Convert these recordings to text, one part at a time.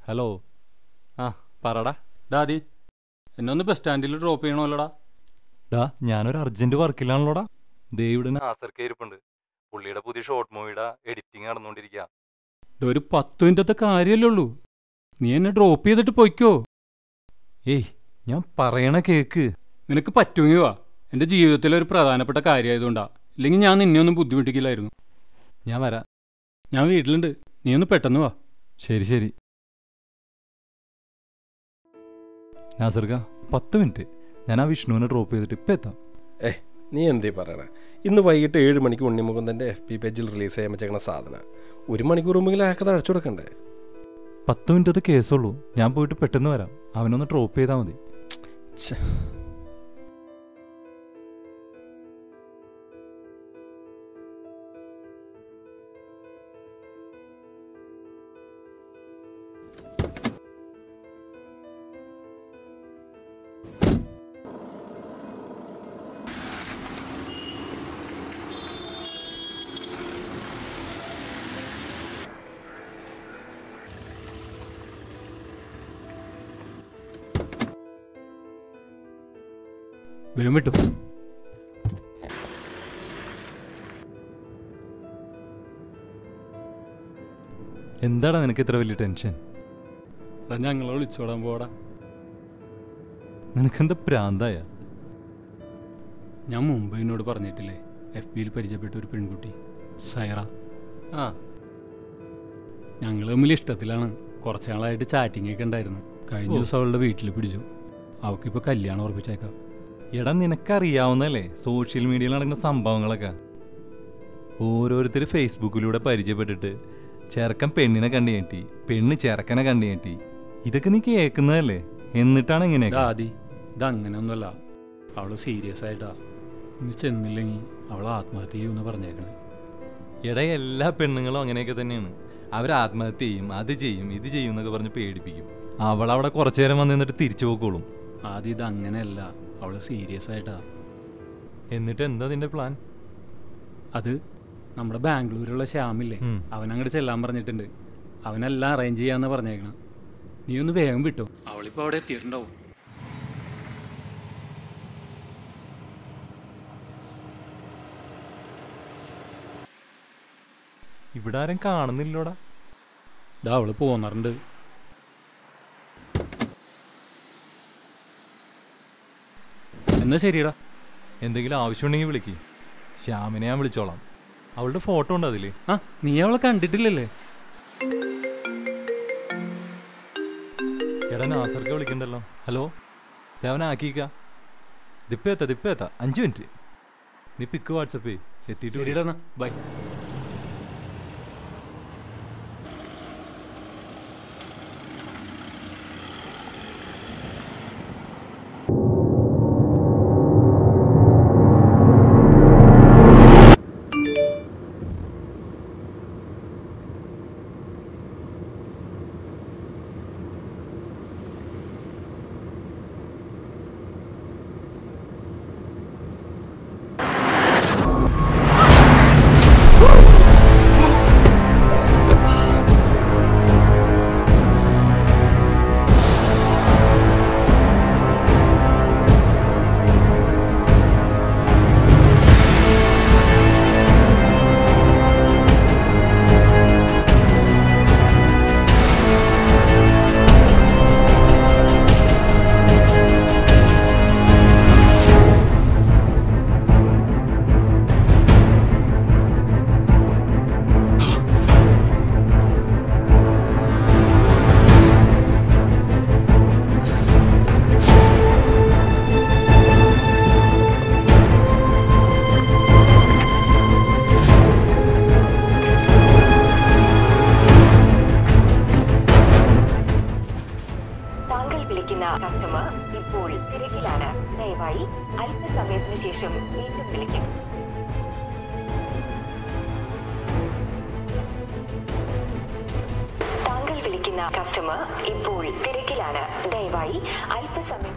Hello ആ പറടാ ഡാദി എന്നെ ഒന്ന് ബസ് സ്റ്റാൻഡിൽ ഡ്രോപ്പ് ചെയ്യണമല്ലോടാ ഡാ ഞാനൊരു അർജന്റ് വർക്കിലാണല്ലോടാ ദേ ഇവിടെ നാസർക്ക് ഇരിപ്പുണ്ട് പുള്ളിയുടെ പുതിയ ഷോർട്ട് മൂവിയുടെ എഡിറ്റിംഗ് നടന്നുകൊണ്ടിരിക്കുക ഡാ, ഒരു പത്ത് മിനിറ്റത്തെ കാര്യമല്ലേ ഉള്ളൂ നീ എന്നെ ഡ്രോപ്പ് ചെയ്തിട്ട് പൊയ്ക്കോ ഏയ് ഞാൻ പറയണ കേക്ക് നിനക്ക് പറ്റുമെങ്കിൽ വാ എൻ്റെ ജീവിതത്തിലെ ഒരു പ്രധാനപ്പെട്ട കാര്യമായതുകൊണ്ടാ ഇല്ലെങ്കിൽ ഞാൻ നിന്നെ ഒന്നും ബുദ്ധിമുട്ടിക്കില്ലായിരുന്നു ഞാൻ വരാം ഞാൻ വീട്ടിലുണ്ട് നീ ഒന്ന് പെട്ടെന്ന് വാ ശരി ശരി നാസർക്ക പത്ത് മിനിറ്റ് ഞാൻ ആ വിഷ്ണുവിനെ ഡ്രോപ്പ് ചെയ്തിട്ട് ഇപ്പം എത്താം നീ എന്തേ പറയണേ ഇന്ന് വൈകിട്ട് ഏഴ് മണിക്ക് ഉണ്ണിമുകുന്ദൻ്റെ എഫ് പി പേജിൽ റിലീസ് ചെയ്യാൻ വെച്ചേക്കണ സാധനം ഒരു മണിക്കൂർ മുമ്പെങ്കിലും അയാൾക്കത് അടച്ചു കൊടുക്കണ്ടേ പത്ത് മിനിറ്റത്തെ കേസുള്ളൂ ഞാൻ പോയിട്ട് പെട്ടെന്ന് വരാം അവനൊന്ന് ഡ്രോപ്പ് ചെയ്താൽ മതി ഛെ. വേഗം വിട്ടു എന്താടാ നിനക്ക് ഇത്ര വലിയ ടെൻഷൻ എടാ ഞങ്ങളെ വിളിച്ചോടാൻ പോടാ നിനക്കെന്താ പ്രാന്തായ ഞാൻ മുമ്പ് എന്നോട് പറഞ്ഞിട്ടില്ലേ എഫ് ബിയിൽ പരിചയപ്പെട്ട ഒരു പെൺകുട്ടി സൈറ ആ ഞങ്ങൾ തമ്മിൽ ഇഷ്ടത്തിലാണ് കുറച്ച് നാളായിട്ട് ചാറ്റിംഗ് ഒക്കെ ഉണ്ടായിരുന്നു കഴിഞ്ഞ ഓ. ദിവസം അവളുടെ വീട്ടിൽ പിടിച്ചു അവൾക്കിപ്പോൾ കല്യാണം ഉറപ്പിച്ചേക്കാം എടാ നിനക്കറിയാവുന്നല്ലേ സോഷ്യൽ മീഡിയയിൽ നടക്കുന്ന സംഭവങ്ങളൊക്കെ ഓരോരുത്തർ ഫേസ്ബുക്കിലൂടെ പരിചയപ്പെട്ടിട്ട് ചെറുക്കൻ പെണ്ണിനെ കണ്ടു കേട്ടി പെണ്ണ് ചെറുക്കനെ കണ്ടു കേട്ടി ഇതൊക്കെ നീ കേൾക്കുന്നതല്ലേ എന്നിട്ടാണ് ഇങ്ങനെയൊക്കെ ആദി ഇത് അങ്ങനെയൊന്നുമല്ല അവള് സീരിയസ് ആയിട്ടാ ഇനി ചെന്നില്ലെങ്കിൽ അവൾ ആത്മഹത്യ ചെയ്യുമെന്ന് പറഞ്ഞേക്കണേ എടാ എല്ലാ പെണ്ണുങ്ങളും അങ്ങനെയൊക്കെ തന്നെയാണ് അവർ ആത്മഹത്യ ചെയ്യും അത് ചെയ്യും ഇത് ചെയ്യും എന്നൊക്കെ പറഞ്ഞ് പേടിപ്പിക്കും അവൾ അവിടെ കുറച്ചു നേരം വന്ന് നിന്നിട്ട് തിരിച്ചു പോക്കോളും ആദ്യം ഇത് അങ്ങനെയല്ല അവള് സീരിയസ് ആയിട്ടാ എന്നിട്ട് എന്താ നിന്റെ പ്ലാൻ അത് നമ്മുടെ ബാംഗ്ലൂരിലുള്ള ശ്യാമില്ലേ ഉം. അവൻ അങ്ങോട്ട് ചെല്ലാൻ പറഞ്ഞിട്ടുണ്ട് അവനെല്ലാം അറേഞ്ച് ചെയ്യാന്ന് പറഞ്ഞേക്കണം നീ ഒന്ന് വേഗം വിട്ടോ അവളിപ്പോ അവിടെ എത്തിയിട്ടുണ്ടാവും ഇവിടെ ആരും കാണുന്നില്ലോടാ ഇതാ അവള് പോന്നറുണ്ട് എന്നാ ശരിടാ എന്തെങ്കിലും ആവശ്യമുണ്ടെങ്കിൽ വിളിക്ക് ശ്യാമിനെ ഞാൻ വിളിച്ചോളാം അവളുടെ ഫോട്ടോ ഉണ്ട് അതില് ആ നീ അവളെ കണ്ടിട്ടില്ലല്ലേ എടാ നാസർക്ക് വിളിക്കണ്ടല്ലോ ഹലോ ദേവന ആക്കിക്ക ദിപ്പ എത്താ ദിപ്പ എത്താ അഞ്ച് മിനിറ്റ് നീ പിക്ക് വാട്സപ്പ് എത്തിയിട്ട് വിളി. ശരിടാ ബൈ താങ്കൾ വിളിക്കുന്ന കസ്റ്റമർ ഇപ്പോൾ തിരക്കിലാണ് ദയവായി അല്പസമയത്തിനു ശേഷം വീണ്ടും വിളിക്കും താങ്കൾ വിളിക്കുന്ന കസ്റ്റമർ ഇപ്പോൾ തിരക്കിലാണ് ദയവായി അല്പസമയം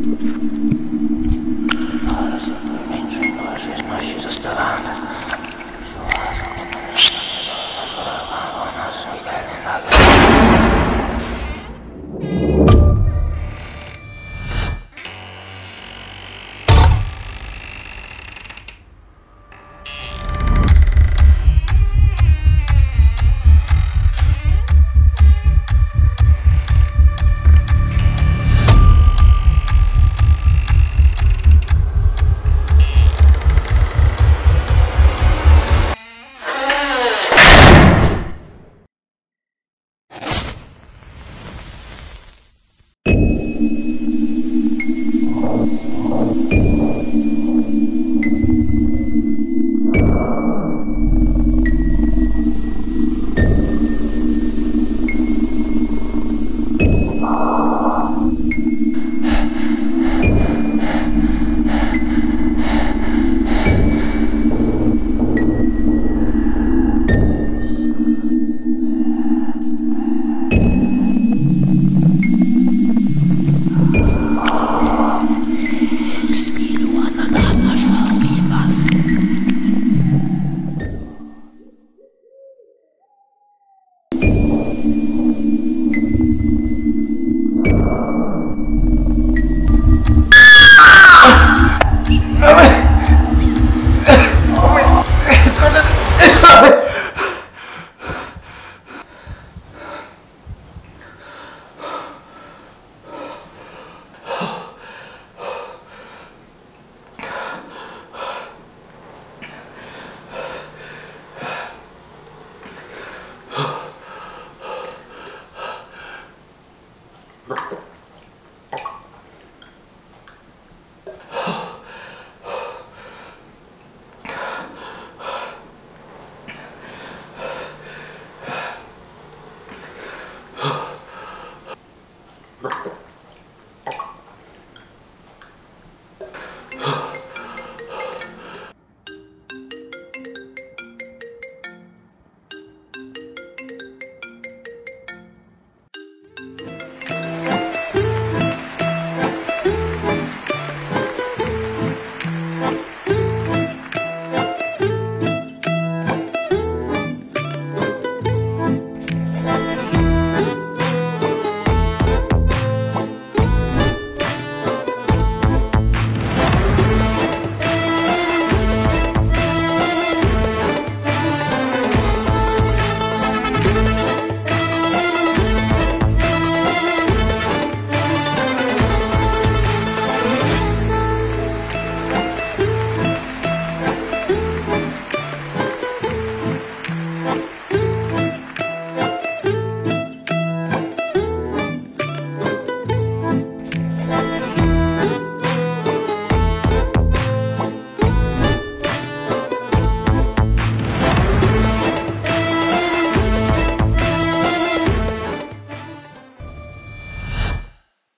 ആ